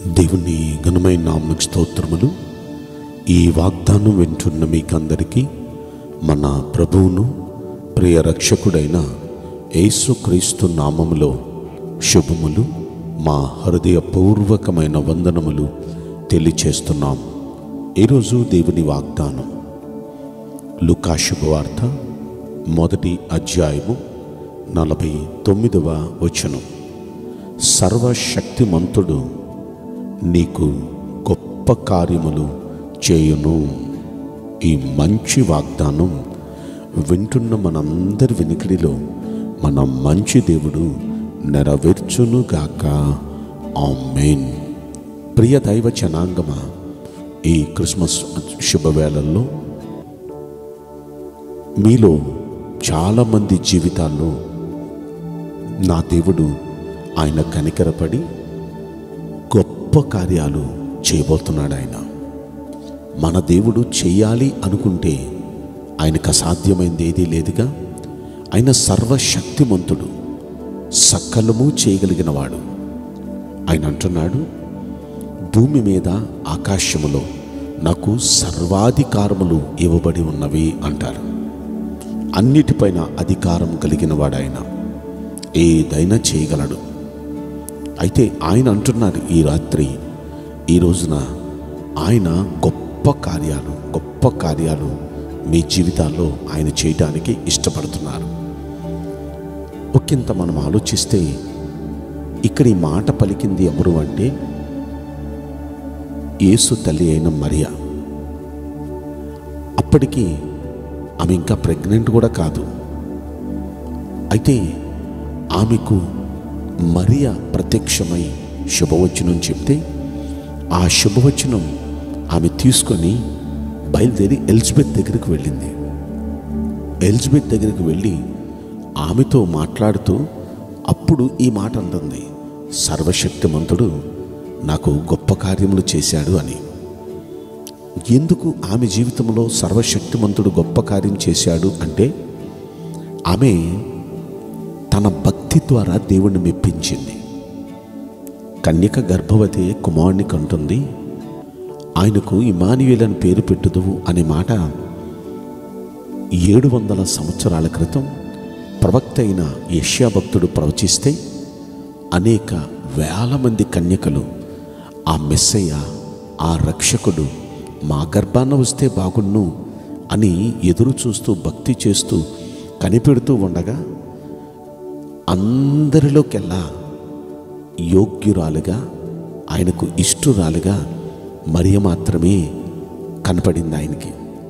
దేవుని ఘనమైన నామకు స్తోత్రములు ఈ వాగ్దానం వింటున్న మీకందరికీ మన ప్రభువును ప్రియ రక్షకుడైన యేసుక్రీస్తు నామములో శుభములు మా హృదయపూర్వకమైన వందనములు తెలియచేస్తున్నాం ఈరోజు దేవుని వాగ్దానం లుకా శుభవార్త మొదటి అధ్యాయము నలభై తొమ్మిదవ వచనం సర్వశక్తిమంతుడు నీకు గొప్ప కార్యములు చేయును ఈ మంచి వాగ్దానం వింటున్న మనందరి వినికిడిలో మన మంచి దేవుడు నెరవేర్చునుగాక ఆమెన్ ప్రియ దైవ జనాంగమా ఈ క్రిస్మస్ శుభవేళల్లో మీలో చాలామంది జీవితాల్లో నా దేవుడు ఆయన కనికరపడి గొప్ప కార్యాలు చేయబోతున్నాడు ఆయన మన దేవుడు చెయ్యాలి అనుకుంటే ఆయనకు అసాధ్యమైంది ఏదీ లేదుగా ఆయన సర్వశక్తిమంతుడు సకలము చేయగలిగిన వాడు ఆయన అంటున్నాడు భూమి మీద ఆకాశములో నాకు సర్వాధికారములు ఇవ్వబడి ఉన్నవి అంటారు అన్నిటిపైన అధికారం కలిగిన వాడు ఆయన ఏదైనా చేయగలడు అయితే ఆయన అంటున్నారు ఈ రాత్రి ఈ రోజున ఆయన గొప్ప కార్యాలు గొప్ప కార్యాలు మీ జీవితాల్లో ఆయన చేయడానికి ఇష్టపడుతున్నారు ఒకంత మనం ఆలోచిస్తే ఇక్కడ ఈ మాట పలికింది ఎవరు అంటే యేసు తల్లి అయిన మరియా అప్పటికి ఆమె ఇంకా ప్రెగ్నెంట్ కూడా కాదు అయితే ఆమెకు మరియా ప్రత్యక్షమై శుభవచనం చెప్తే ఆ శుభవచనం ఆమె తీసుకొని బయలుదేరి ఎలిజబెత్ దగ్గరికి వెళ్ళింది ఎలిజబెత్ దగ్గరికి వెళ్ళి ఆమెతో మాట్లాడుతూ అప్పుడు ఈ మాట అంటుంది సర్వశక్తిమంతుడు నాకు గొప్ప కార్యములు చేశాడు అని ఎందుకు ఆమె జీవితంలో సర్వశక్తిమంతుడు గొప్ప కార్యం చేశాడు అంటే ఆమె తన భక్తి ద్వారా దేవుణ్ణి మెప్పించింది కన్యక గర్భవతి కుమారుని కంటుంది ఆయనకు ఇమానియుల్ అని పేరు పెట్టుదువు అనే మాట ఏడు వందల సంవత్సరాల క్రితం ప్రవక్త అయిన యష్యా భక్తుడు ప్రవచిస్తే అనేక వేల మంది కన్యకలు ఆ మెస్సయ్య ఆ రక్షకుడు మా గర్భాన వస్తే బాగున్ను అని ఎదురు చూస్తూ భక్తి చేస్తూ కనిపెడుతూ ఉండగా అందరిలోకెల్లా యోగ్యురాలుగా ఆయనకు ఇష్టురాలుగా మరియ మాత్రమే కనపడింది ఆయనకి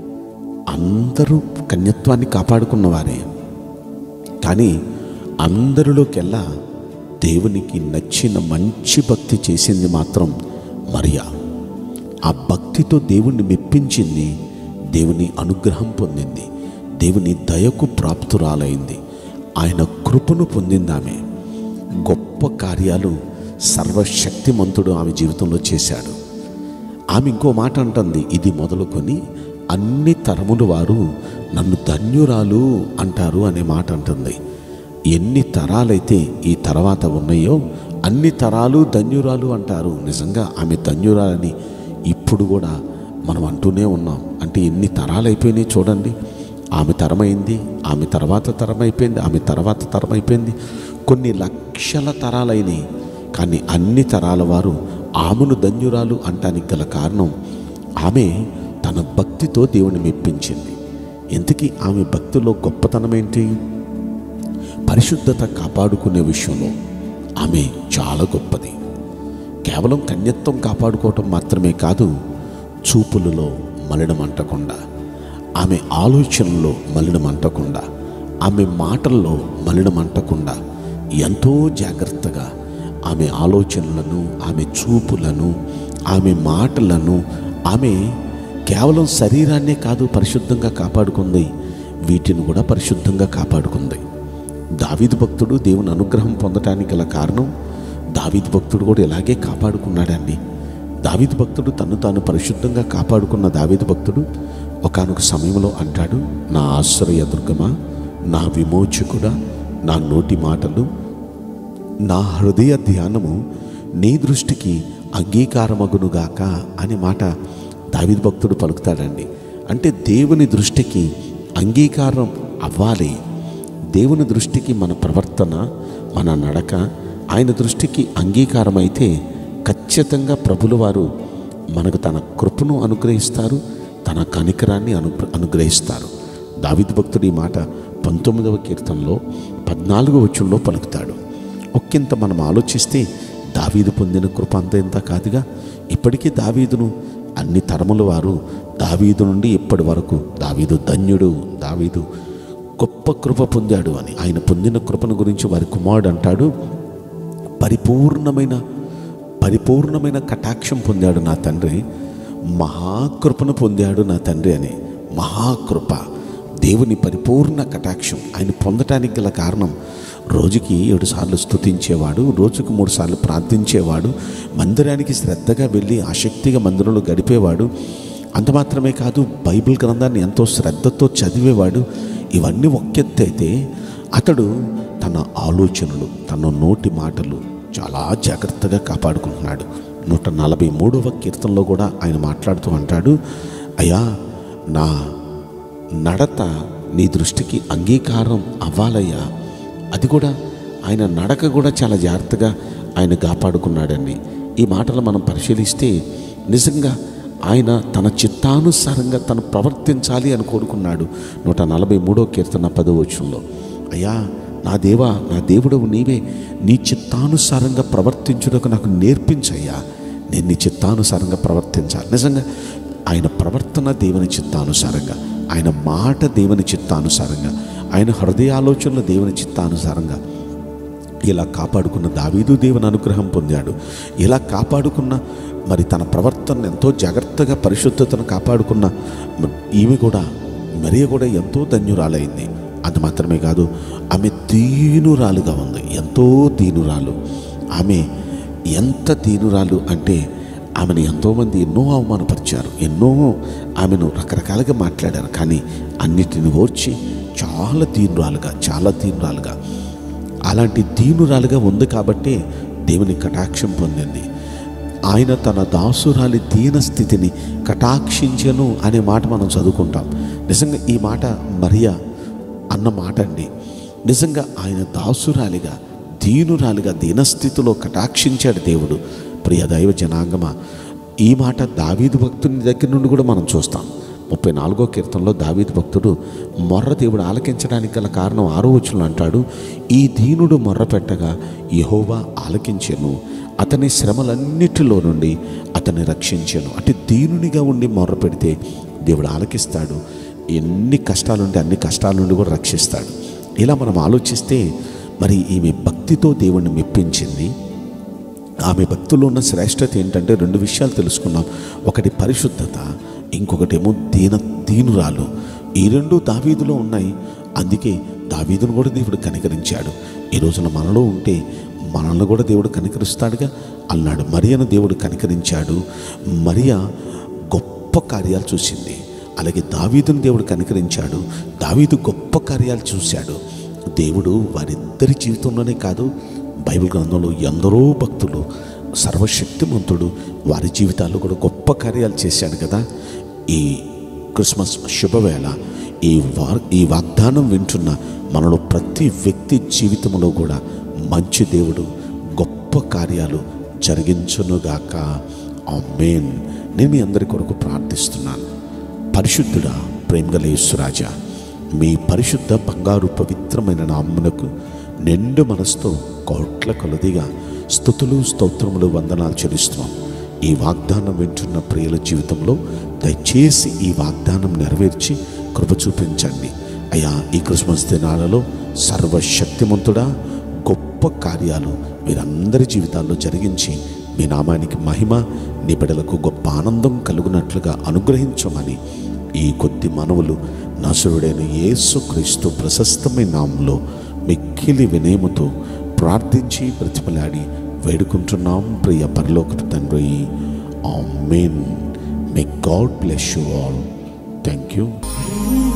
అందరూ కన్యత్వాన్ని కాపాడుకున్నవారే కానీ అందరిలోకెల్లా దేవునికి నచ్చిన మంచి భక్తి చేసింది మాత్రం మరియా ఆ భక్తితో దేవుణ్ణి మెప్పించింది దేవుని అనుగ్రహం పొందింది దేవుని దయకు ప్రాప్తురాలైంది ఆయన కృపను పొందింది ఆమె గొప్ప కార్యాలు సర్వశక్తిమంతుడు ఆమె జీవితంలో చేశాడు ఆమె ఇంకో మాట అంటుంది ఇది మొదలుకొని అన్ని తరముల వారు నన్ను ధన్యురాలు అంటారు అనే మాట అంటుంది ఎన్ని తరాలైతే ఈ తర్వాత ఉన్నాయో అన్ని తరాలు ధన్యురాలు అంటారు నిజంగా ఆమె ధన్యురాలని ఇప్పుడు కూడా మనం అంటూనే ఉన్నాం అంటే ఎన్ని తరాలు అయిపోయినాయి చూడండి ఆమె తరమైంది ఆమె తర్వాత తరం అయిపోయింది ఆమె తర్వాత తరం అయిపోయింది కొన్ని లక్షల తరాలైనాయి కానీ అన్ని తరాల వారు ఆమెను ధన్యురాలు అంటానికి గల కారణం ఆమె తన భక్తితో దేవుని మెప్పించింది ఎందుకీ ఆమె భక్తిలో గొప్పతనం ఏంటి పరిశుద్ధత కాపాడుకునే విషయంలో ఆమె చాలా గొప్పది కేవలం కన్యత్వం కాపాడుకోవటం మాత్రమే కాదు చూపులలో మలినం అంటకుండా ఆమె ఆలోచనలో మలినం అంటకుండా ఆమె మాటల్లో మలినం అంటకుండా ఎంతో జాగ్రత్తగా ఆమె ఆలోచనలను ఆమె చూపులను ఆమె మాటలను ఆమె కేవలం శరీరాన్నే కాదు పరిశుద్ధంగా కాపాడుకుంది వీటిని కూడా పరిశుద్ధంగా కాపాడుకుంది దావీదు భక్తుడు దేవుని అనుగ్రహం పొందటానికి గల కారణం దావీదు భక్తుడు కూడా ఇలాగే కాపాడుకున్నాడండి దావీదు భక్తుడు తను తాను పరిశుద్ధంగా కాపాడుకున్న దావీదు భక్తుడు ఒకానొక సమయంలో అంటాడు నా ఆశ్రయ దుర్గమా నా విమోచకుడా నా నోటి మాటలు నా హృదయ ధ్యానము నీ దృష్టికి అంగీకారమగునుగాక అనే మాట దావిద్ భక్తుడు పలుకుతాడండి అంటే దేవుని దృష్టికి అంగీకారం అవ్వాలి దేవుని దృష్టికి మన ప్రవర్తన మన నడక ఆయన దృష్టికి అంగీకారం అయితే ఖచ్చితంగా ప్రభుల వారు మనకు తన కృపను అనుగ్రహిస్తారు తన కనికరాన్ని అను అనుగ్రహిస్తారు దావిద్ భక్తుడు ఈ మాట పంతొమ్మిదవ కీర్తనలో పద్నాలుగో వచ్చంలో పలుకుతాడు ఒక్కింత మనం ఆలోచిస్తే దావీదు పొందిన కృప అంత ఇంత కాదుగా ఇప్పటికీ దావీదును అన్ని తరముల వారు దావీదు నుండి ఇప్పటి వరకు దావీదు ధన్యుడు దావీదు గొప్ప కృప పొందాడు అని ఆయన పొందిన కృపను గురించి వారి కుమారుడు అంటాడు పరిపూర్ణమైన పరిపూర్ణమైన కటాక్షం పొందాడు నా తండ్రి మహాకృపను పొందాడు నా తండ్రి అని మహాకృప దేవుని పరిపూర్ణ కటాక్షం ఆయన పొందటానికి గల కారణం రోజుకి ఏడు సార్లు స్తుతించేవాడు రోజుకు మూడు సార్లు ప్రార్థించేవాడు మందిరానికి శ్రద్ధగా వెళ్ళి ఆసక్తిగా మందిరంలో గడిపేవాడు అంత మాత్రమే కాదు బైబిల్ గ్రంథాన్ని ఎంతో శ్రద్ధతో చదివేవాడు ఇవన్నీ ఒకెత్తైతే అతడు తన ఆలోచనలు తన నోటి మాటలు చాలా జాగ్రత్తగా కాపాడుకుంటున్నాడు నూట నలభై మూడవ కీర్తనలో కూడా ఆయన మాట్లాడుతూ అంటాడు అయ్యా నా నడత నీ దృష్టికి అంగీకారం అవ్వాలయ్యా అది కూడా ఆయన నడక కూడా చాలా జాగ్రత్తగా ఆయన కాపాడుకున్నాడండి ఈ మాటలు మనం పరిశీలిస్తే నిజంగా ఆయన తన చిత్తానుసారంగా తను ప్రవర్తించాలి అని కోరుకున్నాడు నూట నలభై మూడో కీర్తన పదవచనంలో అయ్యా నా దేవా నా దేవుడవు నీవే నీ చిత్తానుసారంగా ప్రవర్తించుటకు నాకు నేర్పించయ్యా నేను నీ చిత్తానుసారంగా ప్రవర్తించాలి నిజంగా ఆయన ప్రవర్తన దేవుని చిత్తానుసారంగా ఆయన మాట దేవుని చిత్తానుసారంగా ఆయన హృదయాలోచనలు దేవుని చిత్తానుసారంగా ఇలా కాపాడుకున్న దావీదు దేవుని అనుగ్రహం పొందాడు ఇలా కాపాడుకున్న మరి తన ప్రవర్తన ఎంతో జాగ్రత్తగా పరిశుద్ధతను కాపాడుకున్న ఈమె కూడా మరియ కూడా ఎంతో ధన్యురాలైంది అది మాత్రమే కాదు ఆమె దీనురాలుగా ఉంది ఎంతో దీనురాలు ఆమె ఎంత దీనురాలు అంటే ఆమెను ఎంతోమంది ఎన్నో అవమానపరిచారు ఎన్నో ఆమెను రకరకాలుగా మాట్లాడారు కానీ అన్నిటిని ఓర్చి చాలా దీనురాలుగా చాలా దీనురాలుగా అలాంటి దీనురాలుగా ఉంది కాబట్టే దేవుని కటాక్షం పొందింది ఆయన తన దాసురాలి దీన స్థితిని కటాక్షించను అనే మాట మనం చదువుకుంటాం నిజంగా ఈ మాట మరియా అన్న మాట అండి నిజంగా ఆయన దాసురాలిగా దీనురాలిగా దీనస్థితిలో కటాక్షించాడు దేవుడు ప్రియ దైవ జనాంగమ ఈ మాట దావీదు భక్తుని దగ్గర నుండి కూడా మనం చూస్తాం ముప్పై నాలుగో కీర్తనలో దావీదు భక్తుడు మొర్ర దేవుడు ఆలకించడానికి గల కారణం ఆరో వచనంలో అంటాడు ఈ దీనుడు మొర్ర పెట్టగా యహోవా ఆలకించెను అతని శ్రమలన్నిటిలో నుండి అతన్ని రక్షించాను అంటే దీనునిగా ఉండి మొర్ర పెడితే దేవుడు ఆలకిస్తాడు ఎన్ని కష్టాలుంటే అన్ని కష్టాల నుండి కూడా రక్షిస్తాడు ఇలా మనం ఆలోచిస్తే మరి ఈమె భక్తితో దేవుణ్ణి మెప్పించింది ఆమె భక్తుల్లో ఉన్న శ్రేష్టత ఏంటంటే రెండు విషయాలు తెలుసుకున్నాం ఒకటి పరిశుద్ధత ఇంకొకటేమో దీన దీనురాలు ఈ రెండు దావీదులో ఉన్నాయి అందుకే దావీదును కూడా దేవుడు కనికరించాడు ఈ రోజున మనలో ఉంటే మనల్ని కూడా దేవుడు కనికరిస్తాడుగా అన్నాడు మరియను దేవుడు కనికరించాడు మరియ గొప్ప కార్యాలు చూసింది అలాగే దావీదును దేవుడు కనికరించాడు దావీదు గొప్ప కార్యాలు చూశాడు దేవుడు వారిద్దరి జీవితంలోనే కాదు బైబిల్ గ్రంథంలో ఎందరో భక్తులు సర్వశక్తిమంతుడు వారి జీవితాల్లో కూడా గొప్ప కార్యాలు చేశాడు కదా ఈ క్రిస్మస్ శుభవేళ ఈ వా ఈ వాగ్దానం వింటున్న మనలో ప్రతి వ్యక్తి జీవితంలో కూడా మంచి దేవుడు గొప్ప కార్యాలు జరిగించునుగాక ఆ మెయిన్ నేను మీ అందరి కొరకు ప్రార్థిస్తున్నాను పరిశుద్ధుడా ప్రేమగల యేసురాజా మీ పరిశుద్ధ బంగారు పవిత్రమైన నామ్మునకు నిండు మనసుతో కోట్ల కొలదిగా స్థుతులు స్తోత్రములు వందనాలు చెల్లిస్తున్నాం ఈ వాగ్దానం వింటున్న ప్రియుల జీవితంలో దయచేసి ఈ వాగ్దానం నెరవేర్చి కృప చూపించండి అయ్యా ఈ క్రిస్మస్ దినాలలో సర్వశక్తిమంతుడా గొప్ప కార్యాలు వీరందరి జీవితాల్లో జరిగించి మీ నామానికి మహిమ నీ బిడ్డలకు గొప్ప ఆనందం కలుగునట్లుగా అనుగ్రహించమని ఈ కొద్ది మనవులు నసురుడైన యేసుక్రీస్తు ప్రశస్తమైన నామంలో మిక్కిలి వినయముతో ప్రార్థించి ప్రతిఫలాడి వేడుకుంటున్నాం ప్రియ పరలోక తండ్రి amen may God bless you all thank you